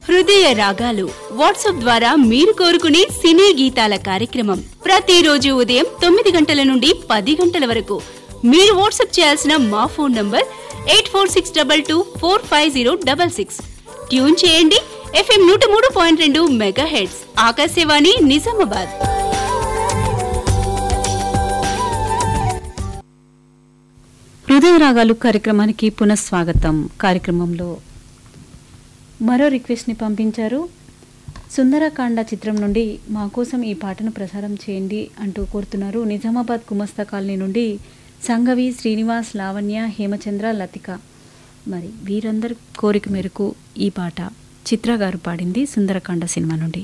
హృదయ రాగాలు వాట్సాప్ ద్వారా మీరు కోరుకునే సినీ గీతాల కార్యక్రమం ప్రతిరోజు ఉదయం తొమ్మిది గంటల నుండి పది గంటల వరకు మీరు వాట్సాప్ చేయాల్సిన మా phone number eight four six double two four five zero double six tune చేయండి ఎఫ్ఎం నూట మూడు పాయింట్ రెండు మెగా హెడ్స్ ఆకాశవాణి నిజామాబాద్ హృదయ రాగాలు కార్యక్రమానికి పునఃస్వాగతం కార్యక్రమంలో మరో రిక్వెస్ట్ని పంపించారు సుందరకాండ చిత్రం నుండి మా కోసం ఈ పాటను ప్రసారం చేయండి అంటూ కోరుతున్నారు నిజామాబాద్ కుమస్తా కాలనీ నుండి సంగవి శ్రీనివాస్ లావణ్య హేమచంద్ర లతిక మరి వీరందరి కోరిక మేరకు ఈ పాట చిత్ర గారు పాడింది సుందరకాండ సినిమా నుండి